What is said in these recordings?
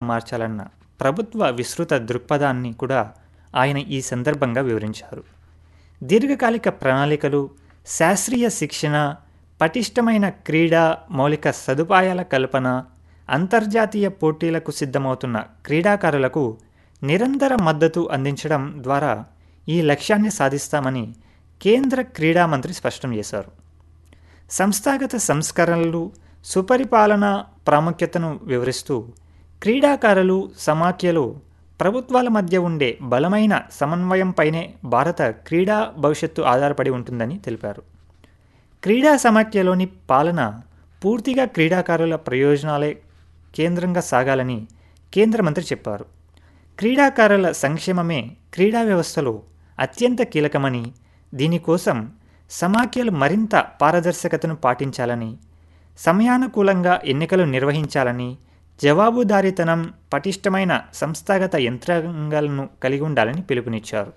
మార్చాలన్న ప్రభుత్వ విస్తృత దృక్పథాన్ని కూడా ఆయన ఈ సందర్భంగా వివరించారు దీర్ఘకాలిక ప్రణాళికలు శాస్త్రీయ శిక్షణ పటిష్టమైన క్రీడా మౌలిక సదుపాయాల కల్పన అంతర్జాతీయ పోటీలకు సిద్ధమవుతున్న క్రీడాకారులకు నిరంతర మద్దతు అందించడం ద్వారా ఈ లక్ష్యాన్ని సాధిస్తామని కేంద్ర క్రీడా మంత్రి స్పష్టం చేశారు సంస్థాగత సంస్కరణలు సుపరిపాలన ప్రాముఖ్యతను వివరిస్తూ క్రీడాకారులు సమాఖ్యలు ప్రభుత్వాల మధ్య ఉండే బలమైన సమన్వయంపైనే భారత క్రీడా భవిష్యత్తు ఆధారపడి ఉంటుందని తెలిపారు క్రీడా సమాఖ్యలోని పాలన పూర్తిగా క్రీడాకారుల ప్రయోజనాలే కేంద్రంగా సాగాలని కేంద్ర మంత్రి చెప్పారు క్రీడాకారుల సంక్షేమమే క్రీడా వ్యవస్థలో అత్యంత కీలకమని దీనికోసం సమాఖ్యలు మరింత పారదర్శకతను పాటించాలని సమయానుకూలంగా ఎన్నికలు నిర్వహించాలని జవాబుదారీతనం పటిష్టమైన సంస్థాగత యంత్రాంగాలను కలిగి ఉండాలని పిలుపునిచ్చారు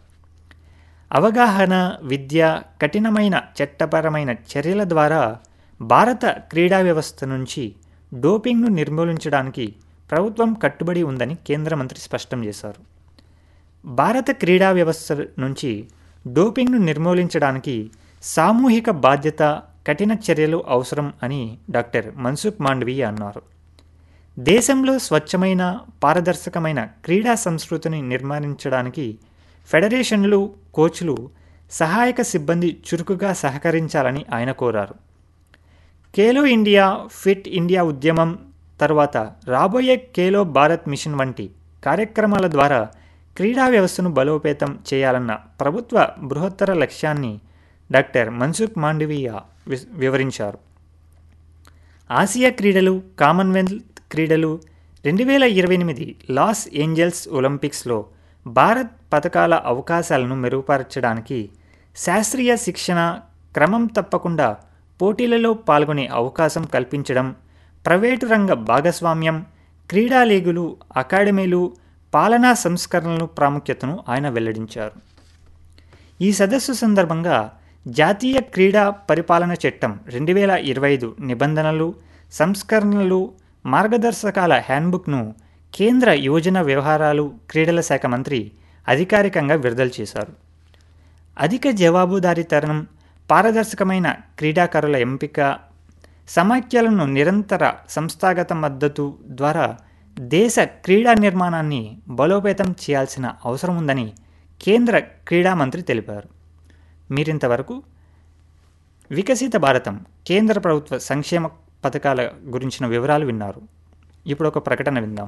అవగాహన విద్య కఠినమైన చట్టపరమైన చర్యల ద్వారా భారత క్రీడా వ్యవస్థ నుంచి డోపింగ్ను నిర్మూలించడానికి ప్రభుత్వం కట్టుబడి ఉందని కేంద్ర మంత్రి స్పష్టం చేశారు భారత క్రీడా వ్యవస్థ నుంచి డోపింగ్ను నిర్మూలించడానికి సామూహిక బాధ్యత కఠిన చర్యలు అవసరం అని డాక్టర్ మన్సుఖ్ మాండవీయ అన్నారు దేశంలో స్వచ్ఛమైన పారదర్శకమైన క్రీడా సంస్కృతిని నిర్మాణించడానికి ఫెడరేషన్లు కోచ్లు సహాయక సిబ్బంది చురుకుగా సహకరించాలని ఆయన కోరారు ఖేలో ఇండియా ఫిట్ ఇండియా ఉద్యమం తర్వాత రాబోయే ఖేలో భారత్ మిషన్ వంటి కార్యక్రమాల ద్వారా క్రీడా వ్యవస్థను బలోపేతం చేయాలన్న ప్రభుత్వ బృహత్తర లక్ష్యాన్ని డాక్టర్ మన్సుఖ్ మాండవీయ వివరించారు ఆసియా క్రీడలు కామన్వెల్త్ క్రీడలు రెండు వేల ఇరవై ఎనిమిది లాస్ ఏంజల్స్ ఒలింపిక్స్లో భారత్ పథకాల అవకాశాలను మెరుగుపరచడానికి శాస్త్రీయ శిక్షణ క్రమం తప్పకుండా పోటీలలో పాల్గొనే అవకాశం కల్పించడం ప్రైవేటు రంగ భాగస్వామ్యం క్రీడా లీగులు అకాడమీలు పాలనా సంస్కరణలు ప్రాముఖ్యతను ఆయన వెల్లడించారు ఈ సదస్సు సందర్భంగా జాతీయ క్రీడా పరిపాలన చట్టం రెండు వేల ఇరవై ఐదు నిబంధనలు సంస్కరణలు మార్గదర్శకాల హ్యాండ్బుక్ను కేంద్ర యువజన వ్యవహారాలు క్రీడల శాఖ మంత్రి అధికారికంగా విడుదల చేశారు అధిక జవాబుదారీతనం పారదర్శకమైన క్రీడాకారుల ఎంపిక సమాఖ్యలను నిరంతర సంస్థాగత మద్దతు ద్వారా దేశ క్రీడా నిర్మాణాన్ని బలోపేతం చేయాల్సిన అవసరం ఉందని కేంద్ర క్రీడా మంత్రి తెలిపారు మీరింతవరకు వికసిత భారతం కేంద్ర ప్రభుత్వ సంక్షేమ పథకాల గురించిన వివరాలు విన్నారు ఇప్పుడు ఒక ప్రకటన విందాం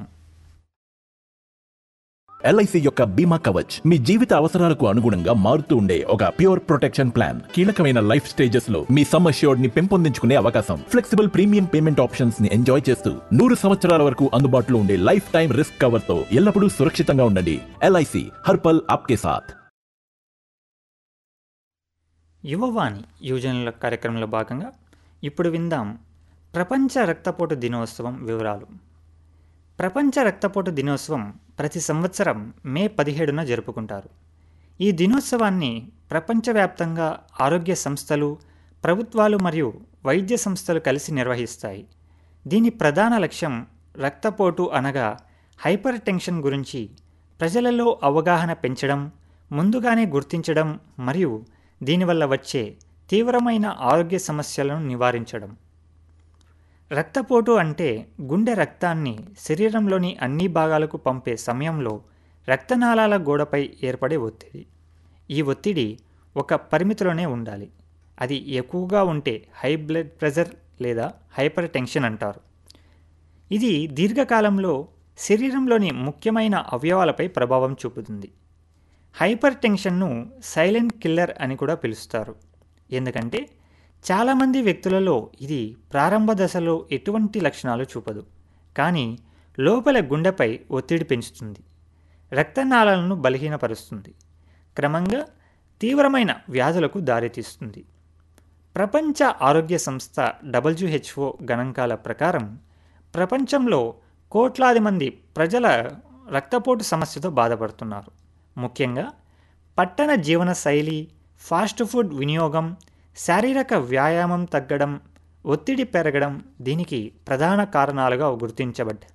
ఎల్ఐసి యొక్క బీమా కవచ్ మీ జీవిత అవసరాలకు అనుగుణంగా మారుతూ ఉండే ఒక ప్యూర్ ప్రొటెక్షన్ ప్లాన్ కీలకమైన లైఫ్ స్టేజెస్ లో మీ సమ్ అష్యూర్డ్ ని పెంపొందించుకునే అవకాశం ఫ్లెక్సిబుల్ ప్రీమియం పేమెంట్ ఆప్షన్స్ ని ఎంజాయ్ చేస్తూ నూరు సంవత్సరాల వరకు అందుబాటులో ఉండే లైఫ్ టైం రిస్క్ కవర్ తో ఎల్లప్పుడూ సురక్షితంగా ఉండండి ఎల్ఐసి హర్పల్ ఆప్కే సాథ్ యువవాణి యువజనుల కార్యక్రమంలో భాగంగా ఇప్పుడు విందాం ప్రపంచ రక్తపోటు దినోత్సవం వివరాలు ప్రపంచ రక్తపోటు దినోత్సవం ప్రతి సంవత్సరం మే పదిహేడున జరుపుకుంటారు ఈ దినోత్సవాన్ని ప్రపంచవ్యాప్తంగా ఆరోగ్య సంస్థలు ప్రభుత్వాలు మరియు వైద్య సంస్థలు కలిసి నిర్వహిస్తాయి దీని ప్రధాన లక్ష్యం రక్తపోటు అనగా హైపర్ టెన్షన్ గురించి ప్రజలలో అవగాహన పెంచడం ముందుగానే గుర్తించడం మరియు దీనివల్ల వచ్చే తీవ్రమైన ఆరోగ్య సమస్యలను నివారించడం రక్తపోటు అంటే గుండె రక్తాన్ని శరీరంలోని అన్ని భాగాలకు పంపే సమయంలో రక్తనాళాల గోడపై ఏర్పడే ఒత్తిడి ఈ ఒత్తిడి ఒక పరిమితిలోనే ఉండాలి అది ఎక్కువగా ఉంటే హై బ్లడ్ ప్రెషర్ లేదా హైపర్ టెన్షన్ అంటారు ఇది దీర్ఘకాలంలో శరీరంలోని ముఖ్యమైన అవయవాలపై ప్రభావం చూపుతుంది హైపర్ టెన్షన్ను సైలెంట్ కిల్లర్ అని కూడా పిలుస్తారు ఎందుకంటే చాలామంది వ్యక్తులలో ఇది ప్రారంభ దశలో ఎటువంటి లక్షణాలు చూపదు కానీ లోపల గుండెపై ఒత్తిడి పెంచుతుంది రక్తనాళాలను బలహీనపరుస్తుంది క్రమంగా తీవ్రమైన వ్యాధులకు దారితీస్తుంది ప్రపంచ ఆరోగ్య సంస్థ డబ్ల్యూహెచ్ఓ గణాంకాల ప్రకారం ప్రపంచంలో కోట్లాది మంది ప్రజల రక్తపోటు సమస్యతో బాధపడుతున్నారు ముఖ్యంగా పట్టణ జీవన శైలి ఫాస్ట్ ఫుడ్ వినియోగం శారీరక వ్యాయామం తగ్గడం ఒత్తిడి పెరగడం దీనికి ప్రధాన కారణాలుగా గుర్తించబడ్డాయి